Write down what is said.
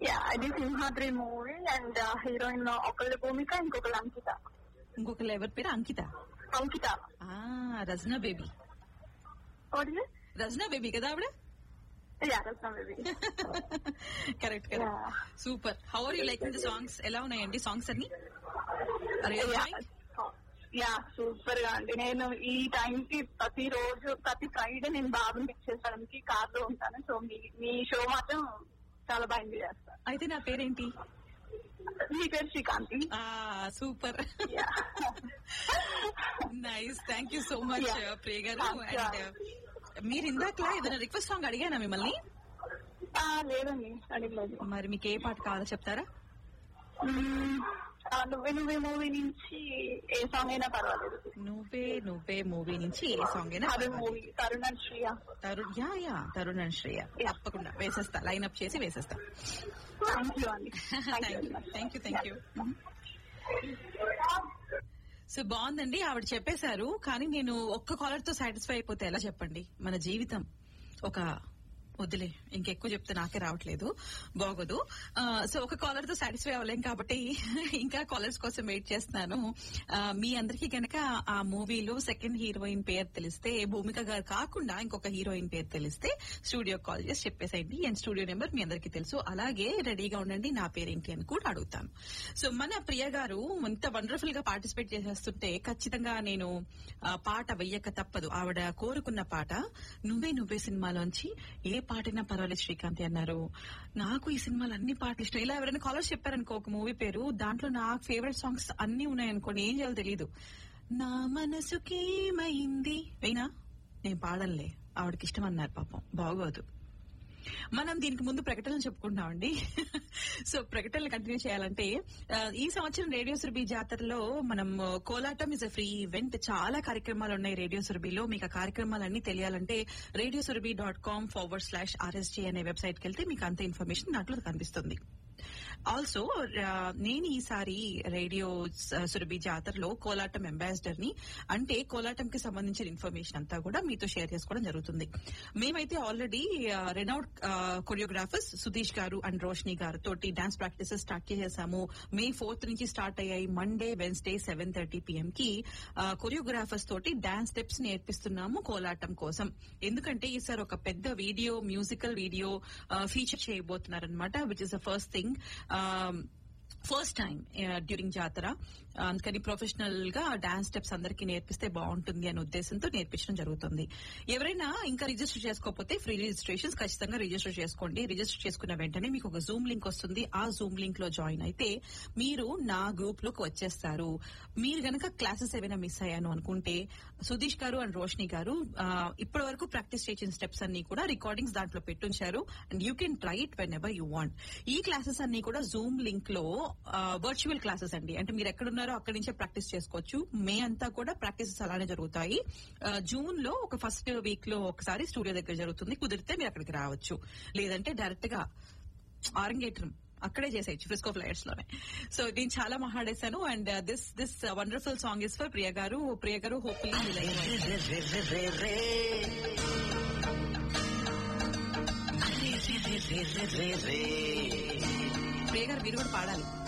Yeah ఇది Simhadri movie and heroine ఒకళ్ళ భూమిక ఇంకొకళ్ళు అంకిత ఇంకొకరు ఎవరి పేరు అంకిత అంకిత ఆ Rajana baby what is Rajana baby కదా ఆవిడ yeah Ratna baby correct correct Yeah. Super how are you like the songs ఎలా ఉన్నాయండి సాంగ్స్ అన్ని Are you enjoying? Yeah super గా అండి నేను ఈ టైం కి ప్రతి రోజు ప్రతి ఫ్రైడే నేను బాబుని పిక్ చేసడానికి కార్ లో ఉంటాను సో మీ మీ షో మాత్రం చాలా బాగా ఎంజాయ్ చేస్తాను అయితే నా పేరేంటి మీ పేరు శ్రీకాంతి ఆ super yeah nice thank you so much Yeah. Priya గారు Thank you. అండ్ మీరు ఇందాక ఏదైనా రిక్వెస్ట్ సాంగ్ అడిగానా మిమ్మల్ని ఆ, లేదండి అడిగలేదు మరి మీకు ఏ పాట కావాలో చెప్తారా మ్మ్. ఆ, నువ్వే నువ్వే మూవీ నుంచి ఏ సాంగ్ అయినా పర్వాలేదు నువ్వే నువ్వే మూవీ నుంచి ఏ సాంగ్ అయినా అదే movie Tarun and Shriya Tarun yeah yeah Tarun and Shreya తప్పకుండా వేసేస్తా లైన్ అప్ చేసి వేసేస్తా థ్యాంక్ యూ అండి thank you thank you thank you so బాగుందండి ఆవిడ చెప్పేశారు కానీ నేను ఒక్క కాలర్ తో సాటిస్ఫై అయిపోతే ఎలా చెప్పండి మన జీవితం ఒక వద్దులే ఇంకెక్కువ చెప్తే నాకే రావట్లేదు బాగోదు ఆ, సో ఒక కాలర్ తో సాటిస్ఫై అవ్వలేం కాబట్టి ఇంకా కాలర్స్ కోసం వెయిట్ చేస్తున్నాను ఆ, మీ అందరికీ కనుక ఆ మూవీలో సెకండ్ హీరోయిన్ పేరు తెలిస్తే భూమిక గారు కాకుండా ఇంకొక హీరోయిన్ పేరు తెలిస్తే స్టూడియో కాల్ చేసి చెప్పేసేయండి అండ్ స్టూడియో నెంబర్ మీ అందరికీ తెలుసు అలాగే రెడీగా ఉండండి నా పేరేంటి అని కూడా అడుగుతాను సో మన ప్రియ గారు ఇంత వండర్ఫుల్ గా పార్టిసిపేట్ చేసేస్తుంటే ఖచ్చితంగా నేను ఆ పాట వెయ్యక తప్పదు ఆవిడ కోరుకున్న పాట నువ్వే నువ్వే సినిమాలోంచి ఏ పాటైనా పర్వాలేదు శ్రీకాంతి అన్నారు నాకు ఈ సినిమాలు అన్ని పాటలు ఇష్టం ఇలా ఎవరైనా కాలర్స్ చెప్పారనుకో ఒక మూవీ పేరు దాంట్లో నాకు ఫేవరెట్ సాంగ్స్ అన్ని ఉన్నాయనుకోండి ఏం చేయాలో తెలియదు నా మనసుకేమైంది అయినా నేను పాడనులే ఆవిడకి ఇష్టం అన్నారు పాపం బాగోదు మనం దీనికి ముందు ప్రకటనలు చెప్పుకుంటామండి సో ప్రకటనలు కంటిన్యూ చేయాలంటే ఆ, ఈ సంవత్సరం రేడియో సురభి జాతరలో మనం ఆ, Kolatam is a free event చాలా కార్యక్రమాలు ఉన్నాయి రేడియో సురభిలో మీకు ఆ కార్యక్రమాలన్నీ తెలియాలంటే radio Surabhi dot com forward slash RSG అనే వెబ్సైట్ కి వెళ్తే మీకు అంత ఇన్ఫర్మేషన్ దాంట్లో కనిపిస్తుంది ఆల్సో నేను ఈసారి రేడియో సురభి జాతరలో కోలాటం అంబాసిడర్ ని అంటే కోలాటం కి సంబంధించిన ఇన్ఫర్మేషన్ అంతా కూడా మీతో షేర్ చేసుకోవడం జరుగుతుంది మేమైతే ఆల్రెడీ రెనౌడ్ కొరియోగ్రాఫర్స్ సుధీష్ గారు అండ్ రోషిని గారు తోటి డాన్స్ ప్రాక్టీసెస్ స్టార్ట్ చేసేసాము మే ఫోర్త్ నుంచి స్టార్ట్ అయ్యాయి Monday Wednesday seven thirty PM కి కొరియోగ్రాఫర్స్ తోటి డాన్స్ స్టెప్స్ నేర్పిస్తున్నాము కోలాటం కోసం ఎందుకంటే ఈసారి ఒక పెద్ద వీడియో మ్యూజికల్ వీడియో ఫీచర్ చేయబోతున్నారనమాట which is the first thing first time during జాతర అందుకని ప్రొఫెషనల్ గా డాన్స్ స్టెప్స్ అందరికీ నేర్పిస్తే బాగుంటుంది అనే ఉద్దేశంతో నేర్పించడం జరుగుతుంది ఎవరైనా ఇంకా రిజిస్టర్ చేసుకోకపోతే ఫ్రీ రిజిస్ట్రేషన్స్ ఖచ్చితంగా రిజిస్టర్ చేసుకోండి రిజిస్టర్ చేసుకున్న వెంటనే మీకు ఒక జూమ్ లింక్ వస్తుంది ఆ జూమ్ లింక్ లో జాయిన్ అయితే మీరు నా గ్రూప్ లోకి వచ్చేస్తారు మీరు గనక క్లాసెస్ ఏమైనా మిస్ అయ్యాను అనుకుంటే సుధీష్ గారు అండ్ రోషిని గారు ఇప్పటి వరకు ప్రాక్టీస్ చేసిన స్టెప్స్ అన్ని కూడా రికార్డింగ్స్ దాంట్లో పెట్టుంచారు and you can try it whenever you want ఈ క్లాసెస్ అన్ని కూడా జూమ్ లింక్ లో వర్చువల్ క్లాసెస్ అండి అంటే మీరు ఎక్కడున్నారో అక్కడి నుంచే ప్రాక్టీస్ చేసుకోవచ్చు మే అంతా కూడా ప్రాక్టీసెస్ అలానే జరుగుతాయి ఆ, జూన్ లో ఒక ఫస్ట్ వీక్ లో ఒకసారి స్టూడియో దగ్గర జరుగుతుంది కుదిరితే మీరు అక్కడికి రావచ్చు లేదంటే డైరెక్ట్ గా ఆరంగేట్రం అక్కడే చేసేయచ్చు ఫ్రిస్కో ఫ్లైట్స్ లోనే సో నేను చాలా మాట్లాడేశాను and this this wonderful song is for Priya గారు ప్రియ గారు హోప్ఫుల్లీ ప్రియ గారు మీరు కూడా పాడాలి